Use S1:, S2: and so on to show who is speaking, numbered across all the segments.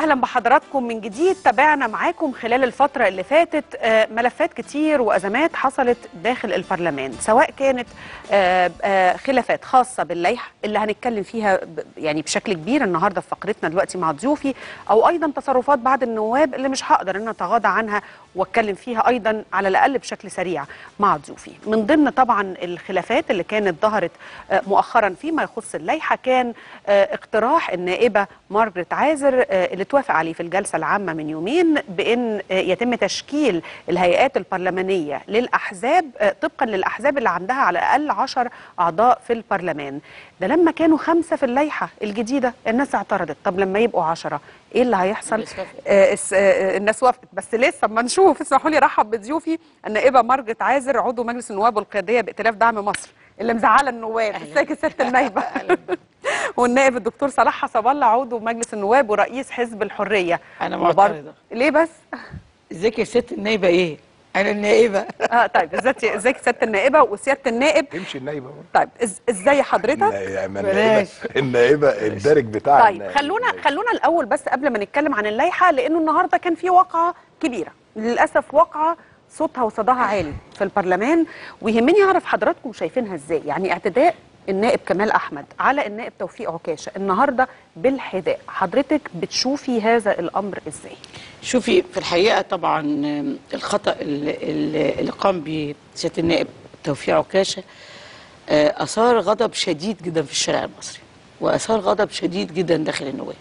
S1: اهلا بحضراتكم من جديد تابعنا معاكم خلال الفتره اللي فاتت آه، ملفات كتير وازمات حصلت داخل البرلمان سواء كانت آه، آه، خلافات خاصه باللائحه اللي هنتكلم فيها ب- يعني بشكل كبير النهارده في فقرتنا دلوقتي مع ضيوفي او ايضا تصرفات بعض النواب اللي مش هقدر ان أنا اتغاضى عنها واتكلم فيها ايضا على الاقل بشكل سريع مع ضيوفي من ضمن طبعا الخلافات اللي كانت ظهرت آه، مؤخرا فيما يخص اللائحه كان آه، اقتراح النائبه مارجريت عازر آه، اللي توافق عليه في الجلسه العامه من يومين بان آه، يتم تشكيل الهيئات البرلمانيه للاحزاب آه، طبقا للاحزاب اللي عندها على الاقل 10 اعضاء في البرلمان ده لما كانوا خمسه في اللائحه الجديده الناس اعترضت طب لما يبقوا 10 ايه اللي هيحصل
S2: الناس وافقت.
S1: آه، الس- آه، الناس وافقت بس لسه اما نشوف اسمحوا لي ارحب بضيوفي النائبه مارجريت عازر عضو مجلس النواب والقياديه بائتلاف دعم مصر اللي مزعله النواب ازيك يا سياده النايبه والنائب الدكتور صلاح حسب الله عضو مجلس النواب ورئيس حزب الحريه
S2: أنا
S1: وبرضه-
S2: معترضة.
S1: ليه بس
S2: ازيك يا ست النايبه ايه؟ انا النائبه
S1: اه طيب ازيك ازيك سياده النائبه وسياده النائب
S3: تمشي النايبه برضه.
S1: طيب إز- ازاي حضرتك
S3: النائبة- ما
S2: بلاش.
S3: النائبه النائبه الدارج بتاع
S1: طيب
S3: النائب.
S1: خلونا خلونا الاول بس قبل ما نتكلم عن اللائحه لانه النهارده كان في واقعه كبيره للاسف واقعه صوتها وصداها عالي في البرلمان ويهمني اعرف حضراتكم شايفينها ازاي يعني اعتداء النائب كمال احمد على النائب توفيق عكاشه النهارده بالحذاء حضرتك بتشوفي هذا الامر ازاي
S2: شوفي في الحقيقه طبعا آم، الخطا اللي, اللي اللي قام به سياده النائب توفيق عكاشه آه، اثار غضب شديد جدا في الشارع المصري واثار غضب شديد جدا داخل النواب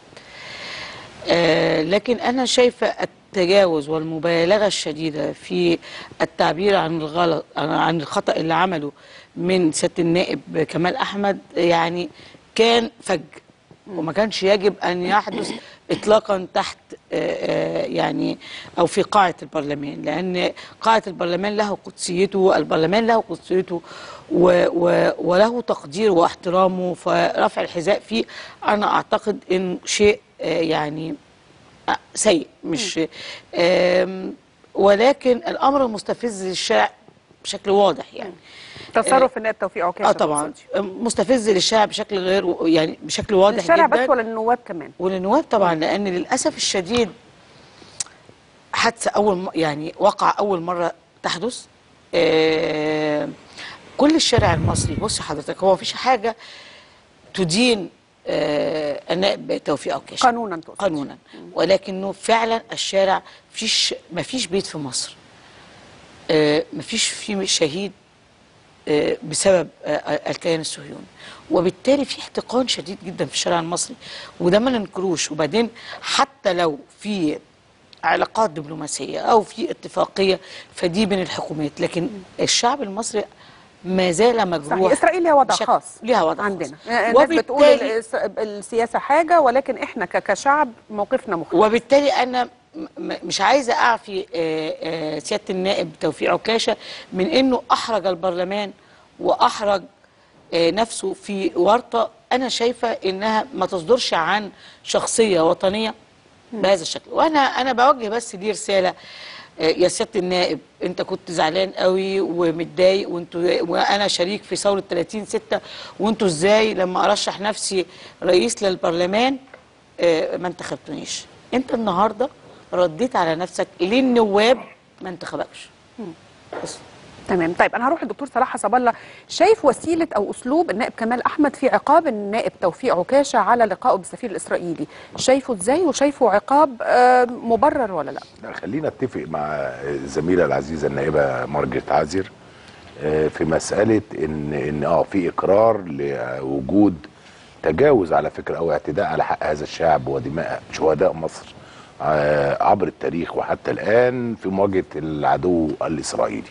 S2: آه، لكن انا شايفه التجاوز والمبالغه الشديده في التعبير عن الغلط عن الخطا اللي عمله من سياده النائب كمال احمد يعني كان فج وما كانش يجب ان يحدث اطلاقا تحت آه، آه، يعني او في قاعه البرلمان لان قاعه البرلمان له قدسيته البرلمان له قدسيته و و وله تقدير واحترامه فرفع الحذاء فيه انا اعتقد ان شيء آه، يعني آه، سيء مش آم، ولكن الامر مستفز للشارع بشكل واضح يعني
S1: تصرف النائب توفيق عكاشه
S2: اه طبعا مستفز للشارع بشكل غير يعني بشكل واضح
S1: الشارع
S2: جدا
S1: بس ولا النواب كمان
S2: وللنواب طبعا لان للاسف الشديد حادثه اول م... يعني وقع اول مره تحدث آه... كل الشارع المصري بص حضرتك هو مفيش حاجه تدين آه... النائب توفيق عكاشه
S1: قانونا تقصد
S2: قانونا ولكنه فعلا الشارع مفيش مفيش بيت في مصر آه، مفيش فيه شهيد آه، بسبب آه، الكيان الصهيوني وبالتالي في احتقان شديد جدا في الشارع المصري وده ما ننكروش وبعدين حتى لو في علاقات دبلوماسيه او في اتفاقيه فدي بين الحكومات لكن الشعب المصري ما زال مجروح
S1: صحيح اسرائيل ليها وضع
S2: بشكل-
S1: خاص
S2: ليها وضع
S1: عندنا
S2: خاص.
S1: الناس بتقول
S2: وبالتالي-
S1: الس- السياسه حاجه ولكن احنا ك- كشعب موقفنا مختلف
S2: وبالتالي انا م- م- مش عايزه اعفي آه، آه، سياده النائب توفيق عكاشه من انه احرج البرلمان واحرج آه، نفسه في ورطه انا شايفه انها ما تصدرش عن شخصيه وطنيه بهذا الشكل وانا انا بوجه بس دي رساله آه، يا سياده النائب انت كنت زعلان قوي ومتضايق وانتوا وانا شريك في ثوره 30 6 وانتوا ازاي لما ارشح نفسي رئيس للبرلمان آه، ما انتخبتونيش انت النهارده رديت على نفسك ليه النواب ما انتخبكش بس
S1: تمام طيب انا هروح للدكتور صلاح حسب الله شايف وسيله او اسلوب النائب كمال احمد في عقاب النائب توفيق عكاشه على لقائه بالسفير الاسرائيلي شايفه ازاي وشايفه عقاب آه، مبرر ولا لا
S3: لا خلينا اتفق مع الزميله العزيزه النائبه مارجريت عازر آه، في مساله ان ان اه في اقرار لوجود تجاوز على فكره او اعتداء على حق هذا الشعب ودماء شهداء مصر آه، عبر التاريخ وحتى الان في مواجهه العدو الاسرائيلي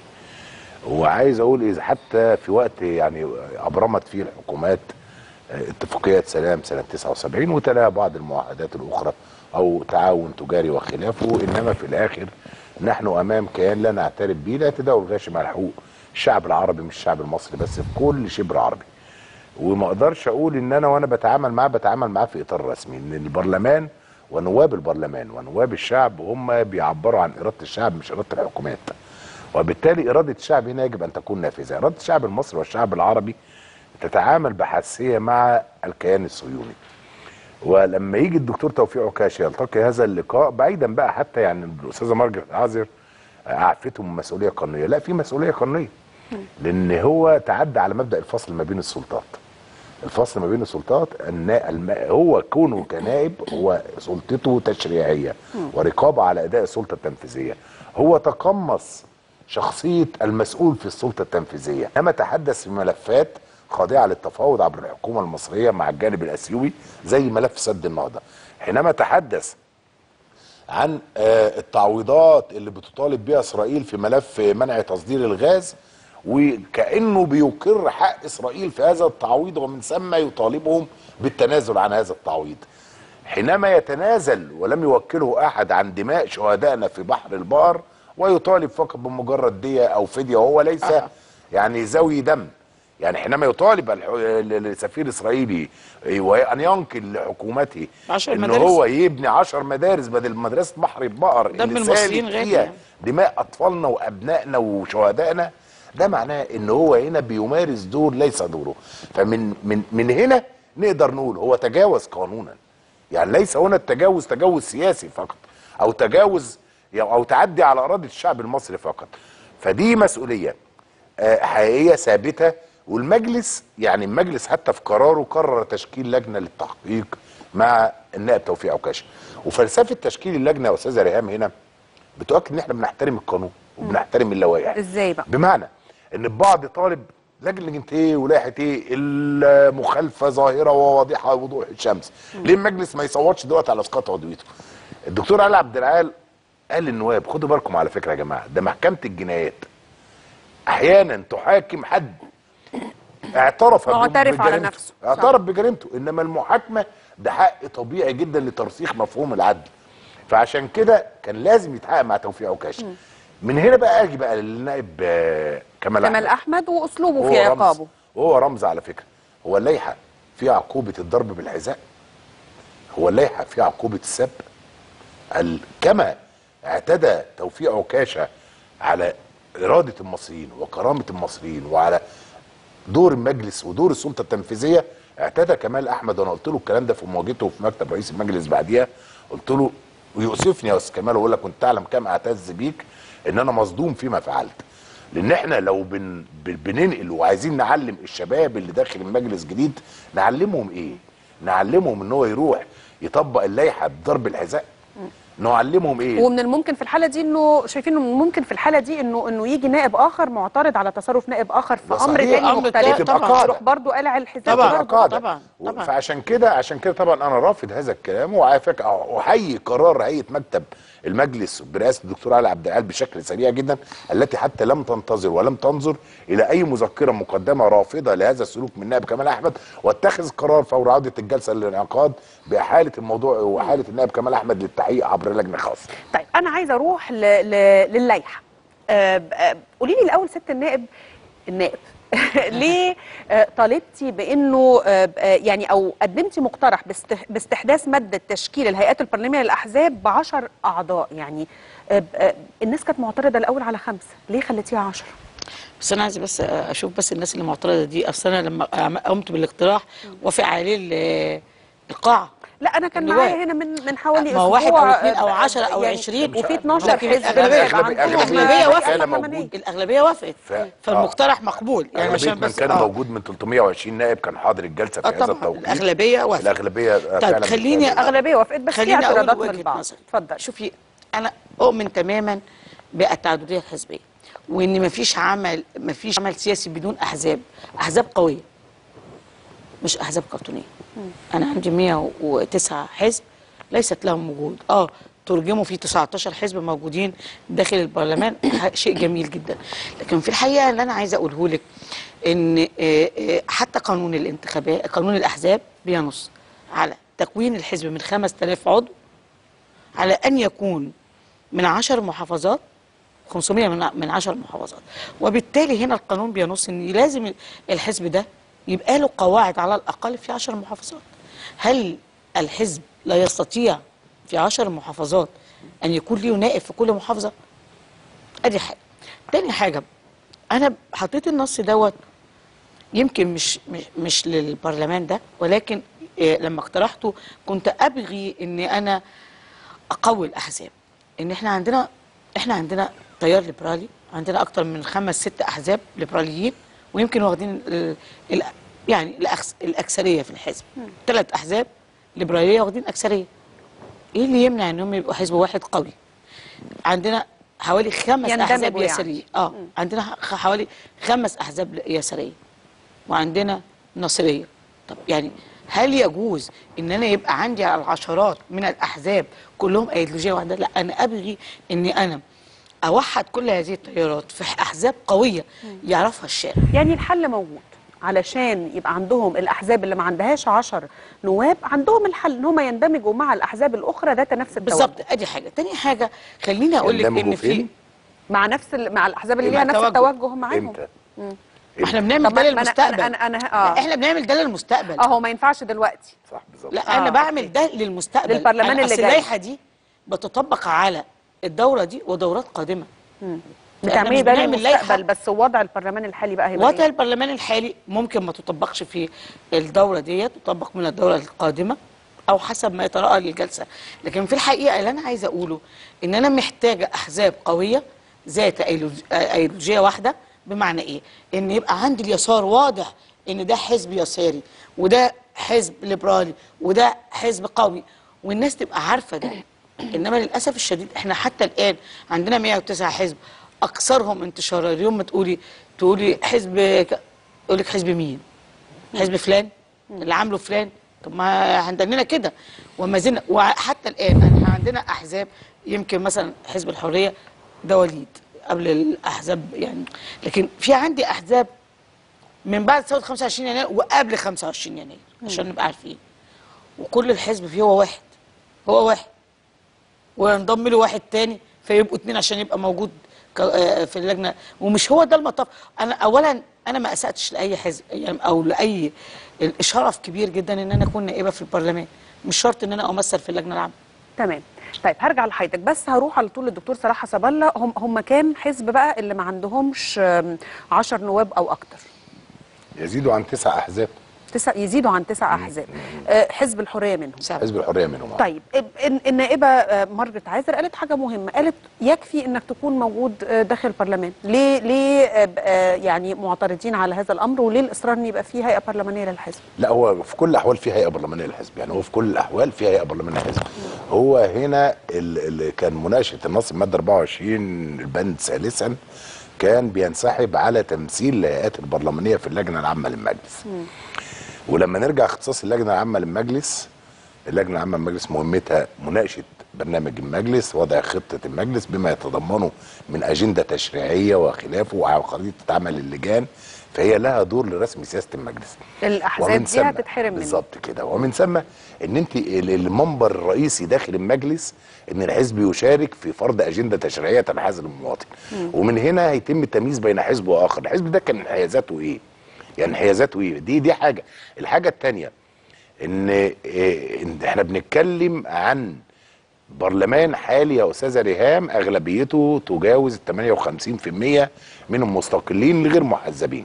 S3: وعايز اقول اذا حتى في وقت يعني ابرمت فيه الحكومات آه، اتفاقيات سلام سنه 79 وتلاها بعض المعاهدات الاخرى او تعاون تجاري وخلافه انما في الاخر نحن امام كيان لا نعترف به الاعتداء الغاشم على حقوق الشعب العربي مش الشعب المصري بس في كل شبر عربي وما اقدرش اقول ان انا وانا بتعامل معاه بتعامل معاه في اطار رسمي ان البرلمان ونواب البرلمان ونواب الشعب هم بيعبروا عن اراده الشعب مش اراده الحكومات وبالتالي اراده الشعب هنا يجب ان تكون نافذه اراده الشعب المصري والشعب العربي تتعامل بحساسيه مع الكيان الصهيوني ولما يجي الدكتور توفيق عكاشه يلتقي هذا اللقاء بعيدا بقى حتى يعني الاستاذه مارجريت عازر عفته من مسؤوليه قانونيه لا في مسؤوليه قانونيه لان هو تعدى على مبدا الفصل ما بين السلطات الفصل ما بين السلطات ان الم... هو كونه كنائب هو سلطته تشريعيه ورقابه على اداء السلطه التنفيذيه هو تقمص شخصيه المسؤول في السلطه التنفيذيه انما تحدث في ملفات خاضعه للتفاوض عبر الحكومه المصريه مع الجانب الاثيوبي زي ملف سد النهضه حينما تحدث عن آه، التعويضات اللي بتطالب بها اسرائيل في ملف منع تصدير الغاز وكانه بيقر حق اسرائيل في هذا التعويض ومن ثم يطالبهم بالتنازل عن هذا التعويض حينما يتنازل ولم يوكله احد عن دماء شهدائنا في بحر البقر ويطالب فقط بمجرد دية او فدية وهو ليس
S2: آه.
S3: يعني ذوي دم يعني حينما يطالب الح- السفير الاسرائيلي وان ينقل لحكومته
S2: عشر
S3: ان
S2: مدارس.
S3: هو يبني عشر مدارس بدل مدرسه بحر البقر
S2: دم
S3: اللي
S2: المصريين
S3: سالت
S2: غالي
S3: فيها
S2: يعني.
S3: دماء اطفالنا وابنائنا وشهدائنا ده معناه ان هو هنا بيمارس دور ليس دوره فمن من من هنا نقدر نقول هو تجاوز قانونا يعني ليس هنا التجاوز تجاوز سياسي فقط او تجاوز او تعدي على اراده الشعب المصري فقط فدي مسؤوليه آه، حقيقيه ثابته والمجلس يعني المجلس حتى في قراره قرر تشكيل لجنه للتحقيق مع النائب توفيق عكاشه وفلسفه تشكيل اللجنه يا استاذه ريهام هنا بتؤكد ان احنا بنحترم القانون وبنحترم اللوائح
S1: ازاي بقى؟
S3: بمعنى ان البعض طالب لجنه ايه ولائحه ايه المخالفه ظاهره وواضحه وضوح الشمس ليه المجلس ما يصوتش دلوقتي على اسقاط عضويته الدكتور علي عبد العال قال للنواب خدوا بالكم على فكره يا جماعه ده محكمه الجنايات احيانا تحاكم حد اعترف ب-
S1: معترف على
S3: بجريمته.
S1: نفسه. صح.
S3: اعترف بجريمته انما المحاكمه ده حق طبيعي جدا لترسيخ مفهوم العدل فعشان كده كان لازم يتحقق مع توفيق عكاشه من هنا بقى اجي بقى للنائب آه، كمال
S1: كمال
S3: احمد
S1: احمد واسلوبه
S3: هو
S1: في
S3: رمز.
S1: عقابه
S3: وهو رمز على فكره هو اللائحه فيها عقوبه الضرب بالحذاء هو اللائحه فيها عقوبه السب ال- كما اعتدى توفيق عكاشه على اراده المصريين وكرامه المصريين وعلى دور المجلس ودور السلطه التنفيذيه اعتدى كمال احمد وانا قلت له الكلام ده في مواجهته في مكتب رئيس المجلس بعديها قلت له ويؤسفني يا استاذ كمال واقول لك كنت تعلم كم اعتز بيك ان انا مصدوم فيما فعلت لان احنا لو بن بن- بننقل وعايزين نعلم الشباب اللي داخل المجلس جديد نعلمهم ايه نعلمهم ان هو يروح يطبق اللائحه بضرب الحذاء نعلمهم ايه
S1: ومن الممكن في الحاله دي انه شايفين انه من الممكن في الحاله دي انه انه يجي نائب اخر معترض على تصرف نائب اخر في
S3: ده
S1: امر
S3: صحيح.
S1: تاني
S2: أمر
S1: مختلف
S2: تاني طبعاً.
S1: يروح برضه قالع الحذاء
S2: طبعاً.
S1: برضه.
S3: قاعدة
S2: طبعاً، طبعاً.
S3: فعشان كده عشان كده طبعا انا رافض هذا الكلام وعلى فكره احيي قرار هيئه مكتب المجلس برئاسه الدكتور علي عبد العال بشكل سريع جدا التي حتى لم تنتظر ولم تنظر الى اي مذكره مقدمه رافضه لهذا السلوك من النائب كمال احمد واتخذ قرار فور عوده الجلسه للانعقاد باحاله الموضوع واحاله النائب كمال احمد للتحقيق عبر لجنه خاصه.
S1: طيب انا عايزه اروح ل... ل... للائحه آه، آه، قولي لي الاول ست النائب النائب ليه آه، طالبتي بانه آه، آه، يعني او قدمتي مقترح باست- باستحداث ماده تشكيل الهيئات البرلمانيه للاحزاب ب 10 اعضاء يعني آه، آه، الناس كانت معترضه الاول على خمسه ليه خليتيها 10
S2: بس انا عايزه بس اشوف بس الناس اللي معترضه دي اصل انا لما قمت بالاقتراح وافق عليه ال- القاعه
S1: لا انا كان
S2: النواب.
S1: معايا هنا من من حوالي
S2: ما هو واحد
S1: أسبوع،
S2: أو اتنين أو
S1: آه،
S2: عشرة أو
S1: يعني
S2: عشرين.
S1: وفي 12
S2: لكن
S1: حزب
S2: الأغلبية-
S1: يبقى
S3: الأغلبية-
S1: عندهم
S2: الأغلبية
S1: هيئة
S2: وافقت.
S1: برلمانية.
S2: الاغلبيه وافقت
S3: ف-
S2: فالمقترح مقبول يعني
S3: يعني
S2: عشان
S3: من
S2: بس
S3: كان
S2: آه.
S3: موجود من 320 نائب كان حاضر الجلسه في
S2: آه
S3: هذا
S2: طبعا
S3: التوقيت
S2: الاغلبيه وافقت
S3: الاغلبيه آه،
S2: طيب
S3: فعلا
S2: خليني
S3: بالفعل.
S1: اغلبيه وافقت بس في
S2: خليني اقول
S1: اعتراضات من
S2: وجهه
S1: البعض
S2: نظري
S1: اتفضل
S2: شوفي انا اؤمن تماما بالتعدديه الحزبيه وان مفيش عمل مفيش عمل سياسي بدون احزاب احزاب قويه مش احزاب كرتونيه انا عندي 109 حزب ليست لهم وجود اه ترجموا في 19 حزب موجودين داخل البرلمان شيء جميل جدا لكن في الحقيقه اللي انا عايزه اقوله لك ان آه، آه، حتى قانون الانتخابات قانون الاحزاب بينص على تكوين الحزب من 5000 عضو على ان يكون من 10 محافظات 500 من من 10 محافظات وبالتالي هنا القانون بينص ان لازم الحزب ده يبقى له قواعد على الاقل في 10 محافظات هل الحزب لا يستطيع في 10 محافظات ان يكون له نائب في كل محافظه ادي حاجه تاني حاجه انا حطيت النص دوت يمكن مش مش, مش للبرلمان ده ولكن إيه لما اقترحته كنت ابغي ان انا اقوي الاحزاب ان احنا عندنا احنا عندنا تيار ليبرالي عندنا اكتر من خمس ست احزاب ليبراليين ويمكن واخدين ال ال يعني الأكس الاكثريه في الحزب ثلاث احزاب ليبراليه واخدين اكثريه ايه اللي يمنع انهم يبقوا حزب واحد قوي عندنا حوالي خمس
S1: يندمجوا
S2: احزاب
S1: يعني.
S2: يساريه اه عندنا ح- حوالي خمس احزاب يساريه وعندنا نصريه طب يعني هل يجوز ان انا يبقى عندي العشرات من الاحزاب كلهم ايديولوجيه واحده لا انا ابغي اني انا اوحد كل هذه التيارات في احزاب قويه يعرفها الشارع
S1: يعني الحل موجود علشان يبقى عندهم الاحزاب اللي ما عندهاش 10 نواب عندهم الحل ان هم يندمجوا مع الاحزاب الاخرى ذات نفس التوجه
S2: بالظبط ادي حاجه تاني حاجه خليني اقول لك
S3: يندمجوا
S2: ان في
S3: فين؟
S1: مع نفس ال... مع الاحزاب اللي
S3: إيه
S1: ليها
S3: مع
S1: نفس
S2: التوجه؟
S1: التوجه معاهم
S3: امتى؟
S2: احنا بنعمل
S1: طب ما-
S2: ده
S1: ما أنا-
S2: للمستقبل
S1: أنا- أنا- أنا- آه.
S2: احنا بنعمل ده للمستقبل
S1: اه هو ما ينفعش دلوقتي
S3: صح بالظبط
S2: لا
S1: آه،
S2: انا بعمل
S1: أوكي.
S2: ده للمستقبل
S1: للبرلمان
S2: أنا
S1: اللي
S2: أصل
S1: جاي.
S2: اللائحه دي بتطبق على الدوره دي ودورات قادمه
S1: بتعملي
S2: مش
S1: ده
S2: بنعمل
S1: للمستقبل
S2: لائحة-
S1: بس وضع البرلمان الحالي بقى هيبقى
S2: وضع
S1: إيه؟
S2: البرلمان الحالي ممكن ما تطبقش في الدوره ديت تطبق من الدوره القادمه او حسب ما يتراءى للجلسه لكن في الحقيقه اللي انا عايزه اقوله ان انا محتاجه احزاب قويه ذات أيديولوج- ايديولوجيه واحده بمعنى ايه ان يبقى عندي اليسار واضح ان ده حزب يساري وده حزب ليبرالي وده حزب قوي والناس تبقى عارفه ده انما للاسف الشديد احنا حتى الان عندنا 109 حزب اكثرهم انتشارا اليوم ما تقولي تقولي حزب ك- يقول لك حزب مين حزب فلان اللي عامله فلان طب ما عندنا كده وما زلنا وحتى الان احنا عندنا احزاب يمكن مثلا حزب الحريه ده وليد قبل الاحزاب يعني لكن في عندي احزاب من بعد ثوره 25 يناير وقبل 25 يناير عشان نبقى عارفين وكل الحزب فيه هو واحد هو واحد وينضم له واحد تاني فيبقوا اتنين عشان يبقى موجود ك- آه، في اللجنه ومش هو ده المطاف انا اولا انا ما اساتش لاي حزب يعني او لاي الشرف كبير جدا ان انا اكون نائبه في البرلمان مش شرط ان انا امثل في اللجنه العامه
S1: تمام طيب هرجع لحضرتك بس هروح على طول للدكتور صلاح حسب الله هم هم كام حزب بقى اللي ما عندهمش 10 نواب او اكتر
S3: يزيدوا عن تسع احزاب
S1: تسع يزيدوا عن تسع احزاب آه، حزب الحريه منهم
S2: سبعة.
S3: حزب الحريه منهم
S1: طيب اب- النائبه آه، مارجريت عايزر قالت حاجه مهمه قالت يكفي انك تكون موجود آه، داخل البرلمان ليه ليه آه، ب- آه، يعني معترضين على هذا الامر وليه الاصرار ان يبقى فيه هيئه برلمانيه للحزب
S3: لا هو في كل الاحوال في هيئه برلمانيه للحزب يعني هو في كل الاحوال في هيئه برلمانيه للحزب هو هنا اللي كان مناقشه النص الماده 24 البند ثالثا كان بينسحب على تمثيل الهيئات البرلمانيه في اللجنه العامه للمجلس ولما نرجع اختصاص اللجنه العامه للمجلس اللجنه العامه للمجلس مهمتها مناقشه برنامج المجلس وضع خطه المجلس بما يتضمنه من اجنده تشريعيه وخلافه وعقاريه عمل اللجان فهي لها دور لرسم سياسه المجلس
S1: الاحزاب
S3: ومن
S1: دي
S3: ثم-
S1: هتتحرم منه
S3: بالظبط كده ومن ثم ان انت ال- المنبر الرئيسي داخل المجلس ان الحزب يشارك في فرض اجنده تشريعيه تنحاز للمواطن ومن هنا هيتم التمييز بين حزب واخر الحزب ده كان انحيازاته ايه يعني انحيازاته ايه دي دي حاجه الحاجه الثانيه ان إيه إن احنا بنتكلم عن برلمان حالي يا استاذه ريهام اغلبيته تجاوز 58% منهم مستقلين غير محزبين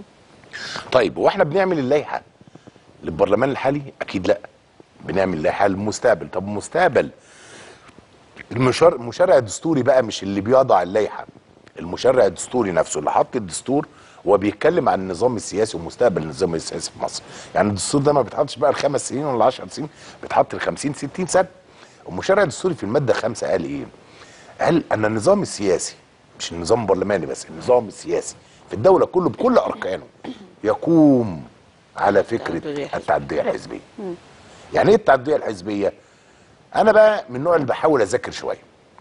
S3: طيب واحنا بنعمل اللائحه للبرلمان الحالي اكيد لا بنعمل لائحه للمستقبل طب المستقبل المشار... المشرع الدستوري بقى مش اللي بيضع اللائحه المشرع الدستوري نفسه اللي حط الدستور هو بيتكلم عن النظام السياسي ومستقبل النظام السياسي في مصر يعني الدستور ده ما بيتحطش بقى الخمس سنين ولا 10 سنين بيتحط ل 50 60 سنه المشرع الدستوري في الماده خمسة قال ايه قال ان النظام السياسي مش النظام البرلماني بس النظام السياسي في الدوله كله بكل اركانه يقوم على فكره
S2: التعددية الحزبية.
S3: التعدديه الحزبيه يعني ايه التعدديه الحزبيه انا بقى من النوع اللي بحاول اذاكر شويه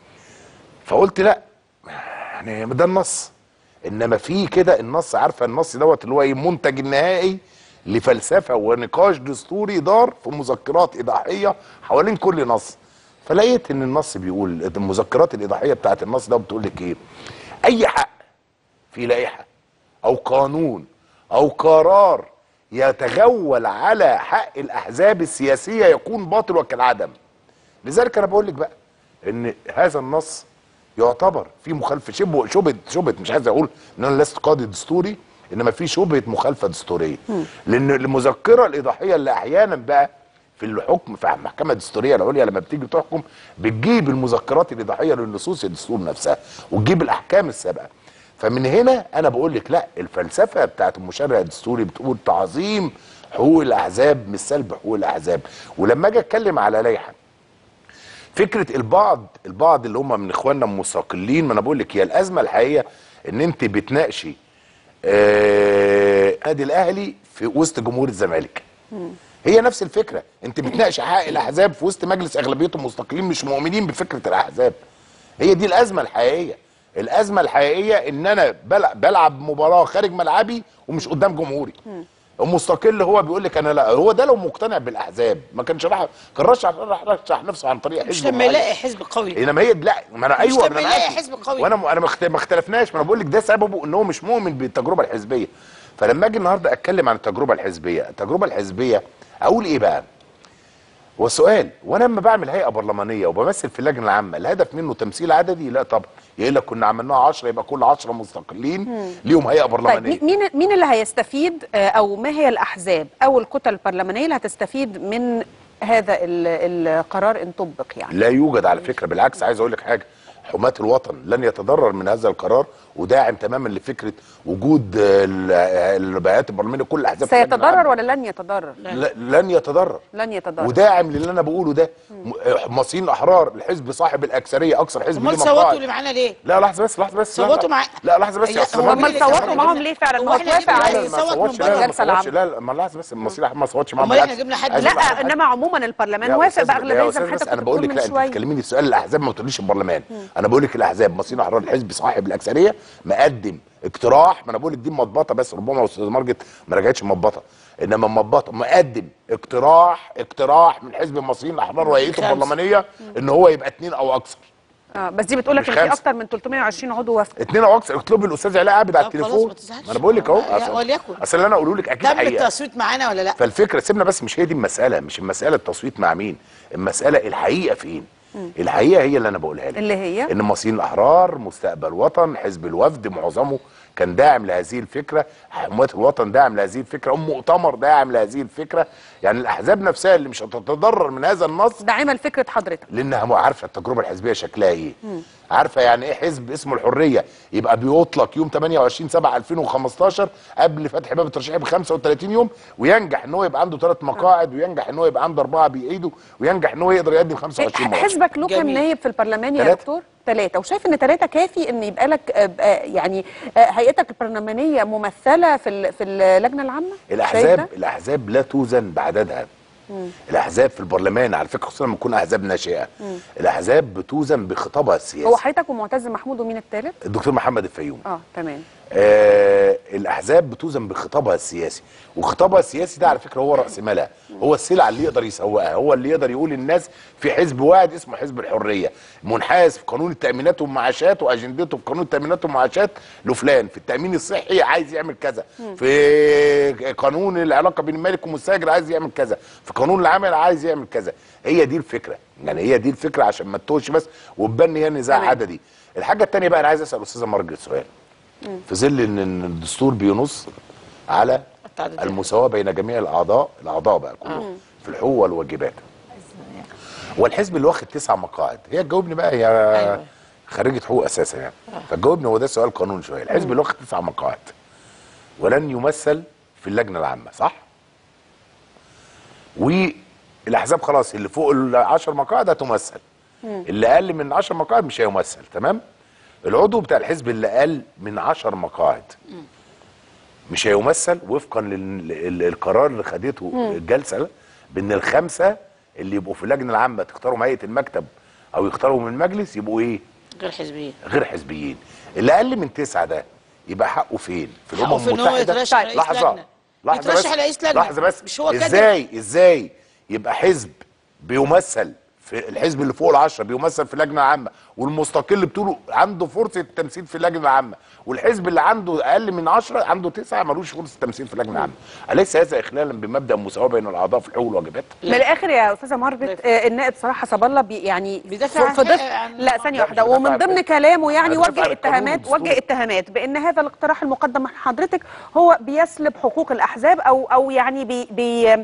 S3: فقلت لا يعني ده النص انما في كده النص عارفه النص دوت اللي هو ايه المنتج النهائي لفلسفه ونقاش دستوري دار في مذكرات ايضاحيه حوالين كل نص فلقيت ان النص بيقول المذكرات الايضاحيه بتاعت النص ده بتقول لك ايه اي حق في لائحه او قانون او قرار يتغول على حق الاحزاب السياسيه يكون باطل وكالعدم لذلك انا بقول لك بقى ان هذا النص يعتبر في مخالفه شبه شبهه شبهه مش عايز اقول ان انا لست قاضي دستوري انما في شبهه مخالفه دستوريه لان المذكره الايضاحيه اللي احيانا بقى في الحكم في المحكمه الدستوريه العليا لما بتيجي تحكم بتجيب المذكرات الاضاحيه للنصوص الدستور نفسها وتجيب الاحكام السابقه فمن هنا انا بقول لك لا الفلسفه بتاعت المشرع الدستوري بتقول تعظيم حقوق الاحزاب مش سلب حقوق الاحزاب ولما اجي اتكلم على لائحه فكره البعض البعض اللي هم من اخواننا المستقلين ما انا بقول لك هي الازمه الحقيقيه ان انت بتناقشي آه، نادي الاهلي في وسط جمهور الزمالك هي نفس الفكره انت بتناقش حق الاحزاب في وسط مجلس اغلبيته مستقلين مش مؤمنين بفكره الاحزاب هي دي الازمه الحقيقيه الازمه الحقيقيه ان انا بلع- بلعب مباراه خارج ملعبي ومش قدام جمهوري المستقل هو بيقول لك انا لا هو ده لو مقتنع بالاحزاب ما كانش راح كان رشح راح رشح نفسه عن طريق
S2: مش
S3: حزب
S2: لما
S3: معين.
S2: يلاقي حزب قوي
S3: انما هي لا ما انا
S2: مش
S3: ايوه
S2: لما
S3: أنا
S2: يلاقي
S3: معاكي.
S2: حزب قوي.
S3: وانا انا ما اخت- ما اختلفناش ما انا بقول لك ده سببه ان هو مش مؤمن بالتجربه الحزبيه فلما اجي النهارده اتكلم عن التجربه الحزبيه التجربه الحزبيه اقول ايه بقى هو سؤال وانا لما بعمل هيئه برلمانيه وبمثل في اللجنه العامه الهدف منه تمثيل عددي لا طبعا يقول لك كنا عملناها 10 يبقى كل 10 مستقلين ليهم هيئه
S1: طيب
S3: برلمانيه
S1: مي- مين مين اللي هيستفيد آه، او ما هي الاحزاب او الكتل البرلمانيه اللي هتستفيد من هذا ال- القرار ان طبق يعني
S3: لا يوجد على فكره بالعكس عايز اقول لك حاجه حماة الوطن لن يتضرر من هذا القرار وداعم تماما لفكره وجود آه، ال- البيانات البرلمانيه كل الاحزاب في اللجنة
S1: سيتضرر
S3: العامة.
S1: ولا لن يتضرر
S3: ل- لن يتضرر
S1: لن يتضرر
S3: وداعم للي انا بقوله ده م- مصريين الاحرار الحزب صاحب الاكثريه اكثر حزب
S2: امال
S3: ليه
S2: صوتوا
S3: مقاعد
S2: اللي معانا ليه؟
S3: لا لحظه بس لحظه بس لا،
S2: صوتوا
S3: لا.
S2: مع-
S3: لا لحظه بس
S2: لا،
S3: يا أستاذ
S2: هو
S3: مرجان.
S1: هم
S2: اللي
S1: صوتوا
S2: إحنا
S1: معاهم
S2: جبنا-
S1: ليه فعلا
S2: هو
S1: ما هو
S2: إحنا
S1: توافق
S2: جبنا
S1: عليه
S2: اللي
S3: لا، ما
S2: يصوت
S3: صوتش
S2: من
S3: لا
S2: بره.
S3: لا ما
S1: الجلسة
S3: صوتش
S1: العامة.
S3: لا ما لحظه بس المصريين ما صوتش معاهم
S2: أمال إحنا
S3: بالعكس.
S2: جبنا حد
S3: عايز
S1: لا
S3: أقول لحضرتك-
S1: انما عموما البرلمان
S3: يا
S1: وافق
S3: أستاذ-
S1: باغلبيه
S3: يا
S1: زي ما
S3: أستاذ بس
S1: حضرتك
S3: انا
S1: كنت
S3: بقول
S1: بتقول
S3: لك
S1: من
S3: لا انت
S1: شويه
S3: بتكلميني السؤال الاحزاب ما تقوليش البرلمان انا بقول لك الاحزاب مصريين احرار الحزب صاحب الاكثريه مقدم اقتراح ما انا بقول لك دي مضبطه بس ربما استاذ مارجت ما رجعتش مضبطه انما مضبطه مقدم اقتراح اقتراح من حزب المصريين الاحرار وهيئته
S2: خمسة.
S3: البرلمانيه ان هو يبقى اثنين او اكثر
S1: اه بس دي بتقول لك
S3: مش
S1: ان في
S3: خمسة.
S1: اكتر من 320 عضو وافق
S3: اثنين او اكثر اطلبي الاستاذ علاء عابد على
S2: طب خلاص
S3: التليفون
S2: ما تزعلش.
S3: ما انا بقول لك اهو
S2: يا-
S3: أصل-
S2: وليكن.
S3: اصل اللي انا اقوله لك اكيد
S2: تم
S3: حقيقه
S2: التصويت معانا ولا لا؟
S3: فالفكره سيبنا بس مش هي دي المساله مش المساله التصويت مع مين المساله الحقيقه فين الحقيقه هي اللي انا بقولها لك
S1: اللي هي؟
S3: ان المصريين الاحرار مستقبل وطن حزب الوفد معظمه كان داعم لهذه الفكره حماة الوطن داعم لهذه الفكره ام مؤتمر داعم لهذه الفكره يعني الاحزاب نفسها اللي مش هتتضرر من هذا النص
S1: داعمه لفكره حضرتك
S3: لانها مو عارفه التجربه الحزبيه شكلها ايه عارفه يعني ايه حزب اسمه الحريه يبقى بيطلق يوم 28 7 2015 قبل فتح باب الترشيح ب 35 يوم وينجح ان هو يبقى عنده ثلاث مقاعد وينجح ان هو يبقى عنده اربعه بايده وينجح ان هو يقدر يقدم 25 مرشح
S1: حزبك له كام
S2: جميل.
S1: نايب في البرلمان يا
S3: تلاتة.
S1: دكتور؟ ثلاثة وشايف ان ثلاثة كافي ان يبقى لك آه، آه، يعني آه، هيئتك البرلمانية ممثلة في ال- في اللجنة العامة؟ شايف
S3: الاحزاب
S1: ده؟
S3: الاحزاب لا توزن بعددها الاحزاب في البرلمان على فكره خصوصا لما تكون احزاب ناشئه الاحزاب بتوزن بخطابها
S1: هو
S3: السياسي
S1: حضرتك ومعتز محمود ومين الثالث؟
S3: الدكتور محمد الفيوم
S1: اه تمام
S3: آه الاحزاب بتوزن بخطابها السياسي وخطابها السياسي ده على فكره هو راس مالها هو السلعه اللي يقدر يسوقها هو اللي يقدر يقول للناس في حزب واحد اسمه حزب الحريه منحاز في قانون التامينات والمعاشات واجندته في قانون التامينات والمعاشات لفلان في التامين الصحي عايز يعمل كذا في قانون العلاقه بين المالك والمستاجر عايز يعمل كذا في قانون العمل عايز يعمل كذا هي دي الفكره يعني هي دي الفكره عشان ما تتوهش بس وتبان هي نزاع
S1: تمام.
S3: عددي الحاجه الثانيه بقى انا عايز اسال استاذه مارجريت سؤال في ظل ان إن الدستور بينص على
S2: التعدد.
S3: المساواه بين جميع الاعضاء الاعضاء بقى كلهم في الحقوق والواجبات والحزب اللي واخد تسع مقاعد هي تجاوبني بقى هي
S2: أيوة.
S3: خريجه حقوق اساسا يعني فتجاوبني هو ده سؤال قانوني شويه الحزب اللي واخد تسع مقاعد ولن يمثل في اللجنه العامه صح والاحزاب خلاص اللي فوق ال 10 مقاعد هتمثل اللي اقل من 10 مقاعد مش هيمثل تمام العضو بتاع الحزب اللي اقل من 10 مقاعد مش هيمثل وفقا للقرار اللي خدته الجلسه ده، بان الخمسه اللي يبقوا في اللجنه العامه تختاروا هيئه المكتب او يختاروا من المجلس يبقوا ايه
S2: غير حزبيين
S3: غير حزبيين اللي اقل من تسعه ده يبقى حقه فين في الامم
S2: حقه في إن هو
S3: المتحده
S2: يترشح رئيس
S3: لحظه
S2: لجنة.
S3: لحظه
S2: يترشح
S3: بس
S2: رئيس لجنة.
S3: لحظه بس
S2: مش هو كده.
S3: ازاي ازاي يبقى حزب بيمثل في الحزب اللي فوق العشرة بيمثل في اللجنه العامه والمستقل بتقولوا عنده فرصه التمثيل في اللجنه العامه والحزب اللي عنده اقل من عشرة عنده تسعه ملوش فرصه التمثيل في اللجنه العامه اليس هذا اخلالا بمبدا المساواه بين الاعضاء في الحقوق والواجبات
S1: من الاخر يا استاذه مارجريت آه، النائب صراحه صبر الله بي يعني
S2: بيدافع عن
S1: في ضمن
S2: حق- عن
S1: لا ثانيه
S3: لا،
S1: واحده
S3: مش بيدافع
S1: ومن
S3: عن
S1: ضمن
S3: حق.
S1: كلامه يعني
S3: أنا بدافع
S1: وجه
S3: عن القانون
S1: اتهامات
S3: والدستور.
S1: وجه اتهامات بان هذا الاقتراح المقدم من حضرتك هو بيسلب حقوق الاحزاب او او يعني بي بي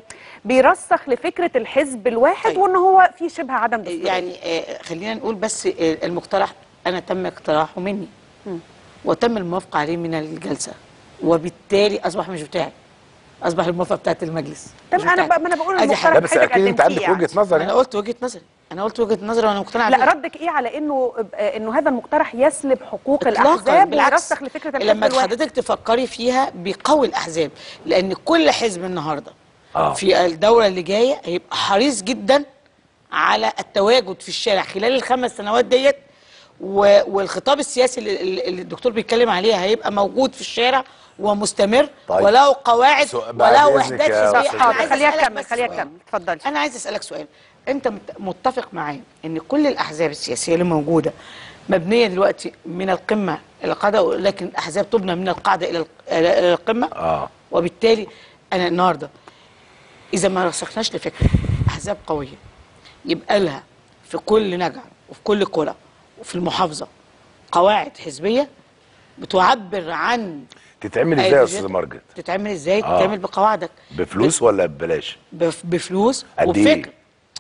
S1: بيرسخ لفكره الحزب الواحد
S2: طيب.
S1: وان هو في شبه عدم دستوريه
S2: يعني آه، خلينا نقول بس آه، المقترح انا تم اقتراحه مني وتم الموافقه عليه من الجلسه وبالتالي اصبح مش بتاعي اصبح الموافقه بتاعت المجلس
S1: طب
S2: مش
S1: انا
S2: بتاعتي.
S1: بقى ما انا بقول
S2: أدي
S1: المقترح
S3: لا بس
S1: حضرتك
S3: اكيد انت
S1: قدمتيه
S3: عندك وجهه نظر
S2: انا قلت وجهه نظري انا قلت وجهه نظري وانا مقتنع
S1: لا
S2: بيها.
S1: ردك ايه على انه آه، انه هذا المقترح يسلب حقوق
S2: إطلاقاً،
S1: الاحزاب
S2: بالعكس.
S1: ويرسخ لفكره الحزب
S2: لما
S1: الواحد
S2: حضرتك تفكري فيها بيقوي الاحزاب لان كل حزب النهارده
S3: آه.
S2: في الدوره اللي جايه هيبقى حريص جدا على التواجد في الشارع خلال الخمس سنوات ديت و- والخطاب السياسي اللي اللي الدكتور بيتكلم عليه هيبقى موجود في الشارع ومستمر
S3: طيب.
S2: وله قواعد
S3: سؤال- بعد
S2: وله
S3: إذنك
S2: وحدات
S3: يا
S2: حزبيه
S3: أستاذ
S2: أنا
S1: حاضر
S2: عايز
S1: خليها
S2: أسألك
S1: تكمل
S2: بس
S1: خليها
S2: سؤال.
S1: تكمل اتفضلي
S2: انا عايز اسالك سؤال انت مت- متفق معايا ان كل الاحزاب السياسيه اللي موجوده مبنيه دلوقتي من القمه الى القاعده لكن الاحزاب تبنى من القاعده الى الق- الى إلى القمه
S3: اه
S2: وبالتالي انا النهارده اذا ما رسخناش لفكره احزاب قويه يبقى لها في كل نجع وفي كل قرى وفي المحافظه قواعد حزبيه بتعبر عن
S3: تتعمل ازاي يا استاذ مارجت
S2: تتعمل ازاي
S3: آه.
S2: تتعمل بقواعدك
S3: بفلوس ولا ببلاش
S2: بف- بفلوس
S3: قد إيه؟
S2: وفكر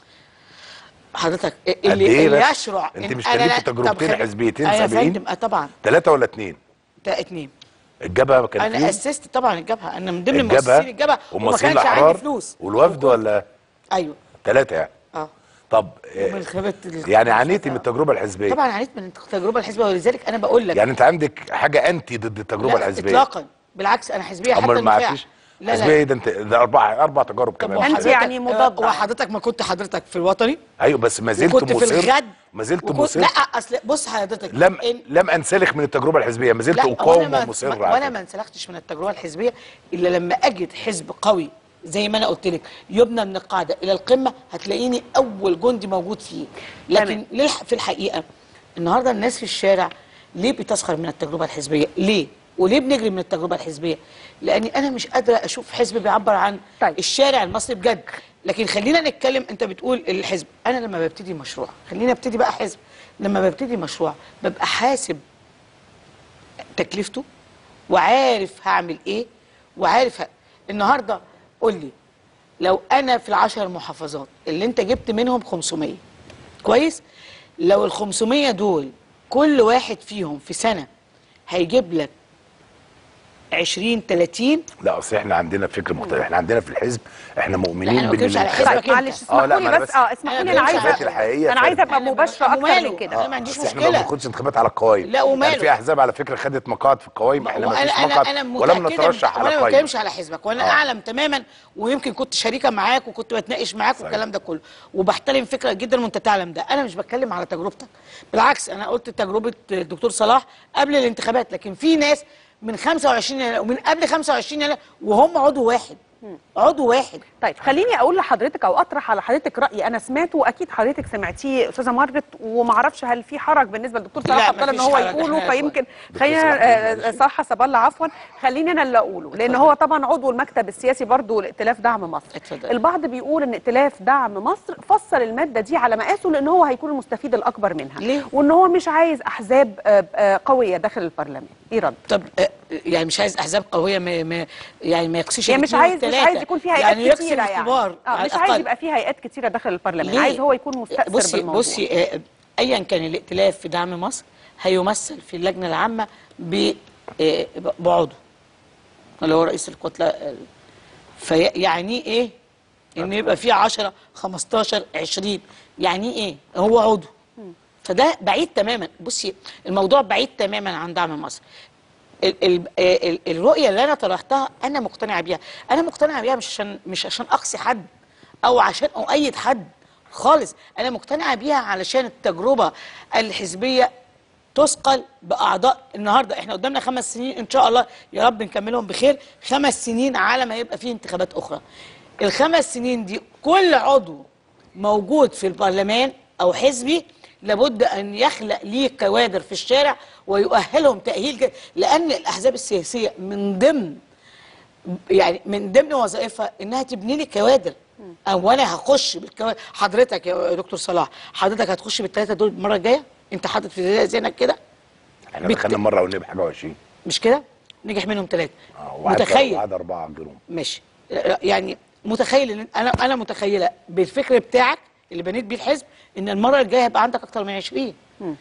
S2: حضرتك
S3: قد
S2: اللي,
S3: إيه
S2: اللي
S3: بس؟
S2: يشرع
S3: أنت
S2: إن
S3: مش
S2: أنا
S3: كان ليك
S2: لا-
S3: تجربتين
S2: طب خلي-
S3: حزبيتين
S2: أيوة يا
S3: سابقين؟
S2: فندم آه طبعا
S3: ثلاثة ولا اثنين
S2: ده اتنين
S3: الجبهة كان
S2: انا
S3: فيهم
S2: اسست طبعا الجبهه انا من ضمن
S3: الجبهة
S2: مؤسسين الجبهه وما
S3: ومصريين
S2: كانش عندي
S3: الأحرار
S2: فلوس
S3: والوفد ولا
S2: ايوه
S3: ثلاثة يعني
S2: اه
S3: طب
S2: ومن
S3: آه،
S2: خبرة ال-
S3: يعني عانيتي من التجربة الحزبية
S2: طبعا عانيت من التجربه الحزبيه ولذلك انا بقول لك
S3: يعني انت عندك حاجة انتي ضد التجربة
S2: لا
S3: الحزبية
S2: اطلاقا بالعكس انا حزبيه حتى
S3: امال ما
S2: النخاع.
S3: فيش
S2: لا
S3: حزبية
S2: لا
S3: ايه ده انت ده اربع اربع تجارب
S2: طب
S3: كمان
S1: أنت
S3: ثلاثة.
S1: يعني مضادة.
S2: آه، وحضرتك ما كنت حضرتك في الوطني
S3: ايوه بس ما زلت
S2: وكنت في
S3: مصر
S2: الغد
S3: ما زلت
S2: وكنت-
S3: مصر
S2: لا اصل بص حضرتك
S3: لم
S2: إن-
S3: لم انسلخ من التجربة الحزبية ما زلت
S2: لا وانا
S3: اقاوم
S2: ما
S3: ومصر
S2: ما-
S3: على
S2: وانا
S3: فكرة.
S2: ما انسلختش من التجربه الحزبيه الا لما اجد حزب قوي زي ما انا قلت لك يبنى من القاعده الى القمه هتلاقيني اول جندي موجود فيه لكن
S1: تمام.
S2: ليه في الحقيقه النهارده الناس في الشارع ليه بتسخر من التجربه الحزبيه ليه وليه بنجري من التجربه الحزبيه لاني انا مش قادره اشوف حزب بيعبر عن
S1: طيب.
S2: الشارع المصري بجد لكن خلينا نتكلم انت بتقول الحزب انا لما ببتدي مشروع خلينا ابتدي بقى حزب لما ببتدي مشروع ببقى حاسب تكلفته وعارف هعمل ايه وعارف ه... النهارده قول لي لو انا في العشر محافظات اللي انت جبت منهم 500 كويس لو ال 500 دول كل واحد فيهم في سنه هيجيب لك 20 30
S3: لا اصل احنا عندنا فكر مختلف احنا عندنا في الحزب احنا
S2: لا،
S3: مؤمنين
S2: أنا ما
S3: بان
S2: بتكلمش على
S3: الانتخابات-
S2: حزبك
S1: طيب معلش
S2: أنت.
S3: آه، لا،
S1: اسمحوا
S3: ما
S1: لي
S3: أنا
S1: بس
S3: بس-
S1: اه اسمحوا
S2: أنا
S1: لي انا
S2: بتكلم
S1: عايزه
S3: على الحقيقية
S1: انا عايزه ابقى
S2: أنا
S1: مباشره
S2: أبو
S1: اكتر
S2: ماله.
S1: من كده
S2: أنا ما عنديش
S3: بس احنا ما
S2: مشكلة.
S3: بناخدش انتخابات على القوائم
S2: لا، وماله.
S3: يعني في احزاب على فكره خدت مقاعد في القوائم احنا ما فيش
S2: انا
S3: مقعد
S2: انا
S3: ولم
S2: متأكدة
S3: نترشح على
S2: وانا ما
S3: قوائم
S2: بتكلمش على حزبك وانا
S3: آه.
S2: اعلم تماما ويمكن كنت شريكه معاك وكنت بتناقش معاك
S3: صحيح.
S2: والكلام ده كله وبحترم فكرك جدا وانت تعلم ده انا مش بتكلم على تجربتك بالعكس انا قلت تجربه الدكتور صلاح قبل الانتخابات لكن في ناس من 25 يناير ومن قبل 25 يناير وهم عضو واحد عضو واحد
S1: طيب خليني اقول لحضرتك او اطرح على حضرتك رايي انا سمعته واكيد حضرتك سمعتيه استاذه مارجريت وما اعرفش هل في حرج بالنسبه للدكتور
S2: لا،
S1: صلاح عبد الله ان
S2: مفيش
S1: هو
S2: حرج،
S1: يقوله
S2: إحنا
S1: فيمكن
S3: دكتور
S1: خلينا
S3: صلاح
S1: آه،
S3: معلش.
S1: صح صباح الله عفوا خليني انا اللي اقوله لان هو طبعا عضو المكتب السياسي برضو لائتلاف دعم مصر
S2: اتفضل.
S1: البعض بيقول ان ائتلاف دعم مصر فصل الماده دي على مقاسه لان هو هيكون المستفيد الاكبر منها
S2: ليه؟
S1: وان هو مش عايز احزاب آه، آه، قويه داخل البرلمان ايه رد
S2: طب آه، يعني مش عايز احزاب قويه ما ما يعني ما يقصيش
S1: يعني مش
S2: الاثنين
S1: عايز مش
S2: والثلاثة.
S1: عايز يكون في هيئات
S2: يعني يقسم
S1: كتيره يعني
S2: الكبار
S1: اه
S2: على
S1: مش عايز
S2: الأقل.
S1: يبقى في هيئات كتيره داخل البرلمان
S2: ليه؟
S1: عايز هو يكون مستأثر
S2: بصي
S1: بالموضوع
S2: بصي آه، ايا كان الائتلاف في دعم مصر هيمثل في اللجنه العامه ب آه، بعضو اللي هو رئيس الكتله فيعني ايه ان يبقى في 10 15 20 يعني ايه هو عضو فده بعيد تماما بصي الموضوع بعيد تماما عن دعم مصر ال ال ال الرؤيه اللي انا طرحتها انا مقتنعه بيها انا مقتنعه بيها مش عشان مش عشان اقصي حد او عشان اؤيد حد خالص انا مقتنعه بيها علشان التجربه الحزبيه تثقل باعضاء النهارده احنا قدامنا خمس سنين ان شاء الله يا رب نكملهم بخير خمس سنين على ما يبقى فيه انتخابات اخرى الخمس سنين دي كل عضو موجود في البرلمان او حزبي لابد ان يخلق ليه كوادر في الشارع ويؤهلهم تاهيل جد لان الاحزاب السياسيه من ضمن يعني من ضمن وظائفها انها تبني لي كوادر او انا هخش بالكوادر حضرتك يا دكتور صلاح حضرتك هتخش بالثلاثه دول المره الجايه انت حاطط في ذهنك كده
S3: احنا
S2: بت-
S3: دخلنا مره والنبي حاجه 20
S2: مش كده نجح منهم ثلاثه
S3: اه وعد
S2: متخيل
S3: وعد اربعه غيرهم
S2: ماشي يعني متخيل ان انا انا متخيله بالفكر بتاعك اللي بنيت بيه الحزب ان المره الجايه هيبقى عندك اكتر من 20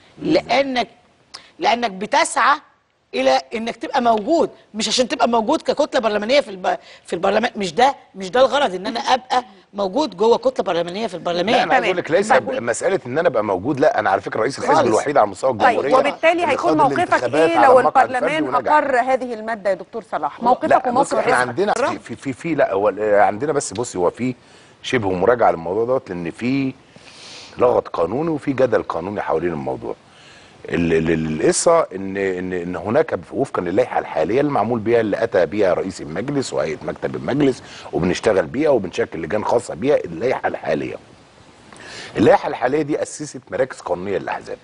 S2: لانك لانك بتسعى الى انك تبقى موجود مش عشان تبقى موجود ككتله برلمانيه في الب... في البرلمان مش ده مش ده الغرض ان انا ابقى موجود جوه كتله برلمانيه في
S3: لا
S2: البرلمان
S3: انا عايز
S1: تمام.
S3: اقول لك ليس
S1: مقبول.
S3: مساله ان انا ابقى موجود لا انا على فكره رئيس الحزب
S2: خالص.
S3: الوحيد على مستوى
S1: طيب
S3: الجمهوريه
S1: وبالتالي
S3: اللي
S1: هيكون
S3: خاض
S1: موقفك
S3: الانتخابات
S1: ايه
S3: على
S1: لو
S3: المقعد الفردي
S1: البرلمان
S3: ونجح.
S1: اقر هذه الماده يا دكتور صلاح موقفك
S3: لا بص
S1: وموقف
S3: احنا
S1: حزبك
S3: عندنا في في في, في لا هو ال- عندنا بس بصي هو في شبه مراجعه للموضوع دوت لان في لغط قانوني وفي جدل قانوني حوالين الموضوع ال- ال- ال- القصه ان ان ان هناك وفقا للائحه الحاليه اللي معمول بيها اللي اتى بيها رئيس المجلس وهيئه مكتب المجلس وبنشتغل بيها وبنشكل لجان خاصه بيها اللائحه الحاليه. اللائحه الحاليه دي اسست مراكز قانونيه للاحزاب.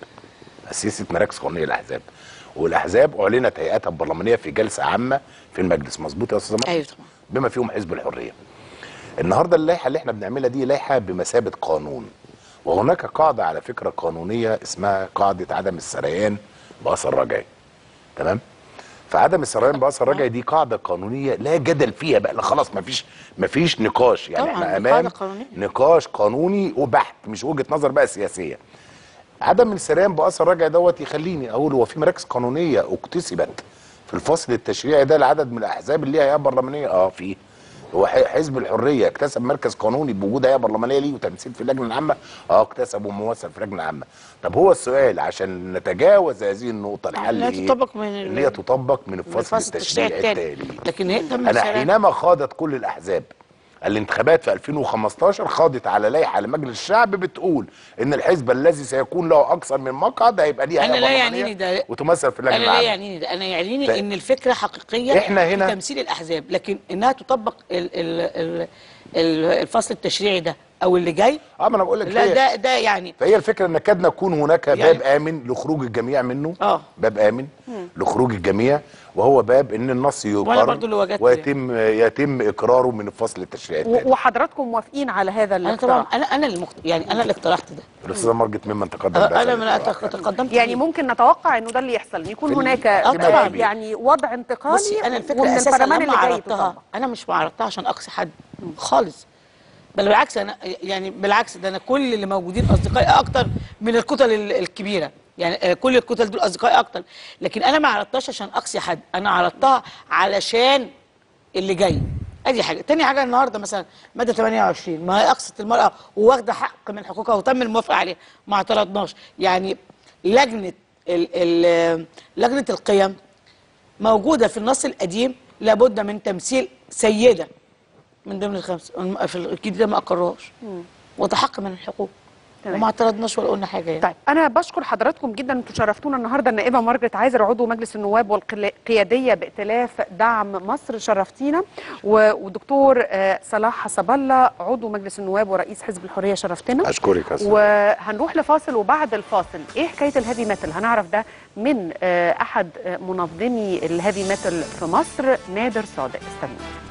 S3: اسست مراكز قانونيه للاحزاب. والاحزاب اعلنت هيئتها البرلمانيه في جلسه عامه في المجلس مظبوط يا استاذ محمد؟
S2: ايوه طبعا
S3: بما فيهم حزب الحريه. النهارده اللائحه اللي احنا بنعملها دي لائحه بمثابه قانون وهناك قاعده على فكره قانونيه اسمها قاعده عدم السريان باثر رجعي تمام فعدم السريان باثر رجعي دي قاعده قانونيه لا جدل فيها بقى لا خلاص مفيش مفيش نقاش يعني
S2: طبعاً،
S3: احنا
S2: دي
S3: امام
S2: قاعدة قانونية.
S3: نقاش قانوني وبحت مش وجهه نظر بقى سياسيه عدم السريان باثر رجعي دوت يخليني اقول هو في مراكز قانونيه اكتسبت في الفصل التشريعي ده لعدد من الاحزاب اللي ليها هيئه برلمانيه اه في هو ح- حزب الحريه اكتسب مركز قانوني بوجود هيئه برلمانيه ليه وتمثيل في اللجنه العامه اه اكتسب وممثل في اللجنه العامه طب هو السؤال عشان نتجاوز هذه النقطه الحل
S2: لا
S3: ايه
S2: تطبق من ال-
S3: اللي هي تطبق من الفصل
S2: الفصل
S3: التشريعي
S2: التشريعي
S3: التالي
S2: لكن هي تم
S3: انا
S2: السلام.
S3: حينما خاضت كل الاحزاب الانتخابات في 2015 خاضت على لائحه لمجلس الشعب بتقول ان الحزب الذي سيكون له اكثر من مقعد هيبقى ليه
S2: أنا
S3: هيئة
S2: لا
S3: برلمانية
S2: يعنيني ده-
S3: وتمثل في اللجنه
S2: انا لا
S3: العامه
S2: يعنيني ده انا يعنيني
S3: ف-
S2: ان الفكره حقيقيه
S3: إحنا هنا-
S2: في تمثيل الاحزاب لكن انها تطبق ال ال ال ال الفصل التشريعي ده او اللي جاي
S3: اه ما انا بقول لك
S2: لا
S3: هي-
S2: ده ده يعني
S3: فهي الفكره ان كاد نكون هناك
S2: يعني-
S3: باب امن لخروج الجميع منه
S2: آه.
S3: باب امن لخروج الجميع وهو باب ان النص يقر
S2: برضو اللي وجدت
S3: ويتم يتم اقراره من الفصل التشريعي
S1: و-
S3: التالي
S1: وحضراتكم موافقين على هذا
S2: انا طبعا
S1: الاقتراح
S2: انا انا اللي مخت... يعني انا اللي اقترحت ده
S3: الاستاذه مرجت ممن تقدم
S2: أه،
S3: بهذا
S2: انا من
S3: الاقتراح.
S2: تقدمت
S1: يعني
S2: فيه.
S1: ممكن نتوقع انه ده اللي يحصل إن يكون
S3: في ال-
S1: هناك
S3: آه،
S1: آه،
S3: طبعاً.
S1: يعني وضع انتقالي
S2: بصي انا الفكره
S1: ومن
S2: اساسا
S1: البرلمان
S2: لما
S1: اللي جاي
S2: عرضتها
S1: تطبق.
S2: انا مش عرضتها عشان اقصي حد خالص بل بالعكس انا يعني بالعكس ده انا كل اللي موجودين اصدقائي اكتر من الكتل ال- الكبيره يعني آه، كل الكتل دول اصدقائي اكتر لكن انا ما عرضتهاش عشان اقصي حد انا عرضتها علشان اللي جاي ادي حاجه تاني حاجه النهارده مثلا ماده 28 ما هي اقصت المراه وواخده حق من حقوقها وتم الموافقه عليها ما اعترضناش يعني لجنه ال ال لجنه القيم موجوده في النص القديم لابد من تمثيل سيده من ضمن الخمس في الجديد ده ما اقرهاش وتحق من الحقوق
S1: تمام.
S2: وما اعترضناش ولا قلنا حاجه يعني
S1: طيب انا بشكر حضراتكم جدا انتوا شرفتونا النهارده النائبه مارجريت عايزر عضو مجلس النواب والقياديه بائتلاف دعم مصر شرفتينا و- ودكتور آه، صلاح حسب الله عضو مجلس النواب ورئيس حزب الحريه شرفتنا
S3: اشكرك يا استاذ
S1: وهنروح لفاصل وبعد الفاصل ايه حكايه الهيفي ميتال هنعرف ده من آه، احد آه، منظمي الهيفي ميتال في مصر نادر صادق استنوا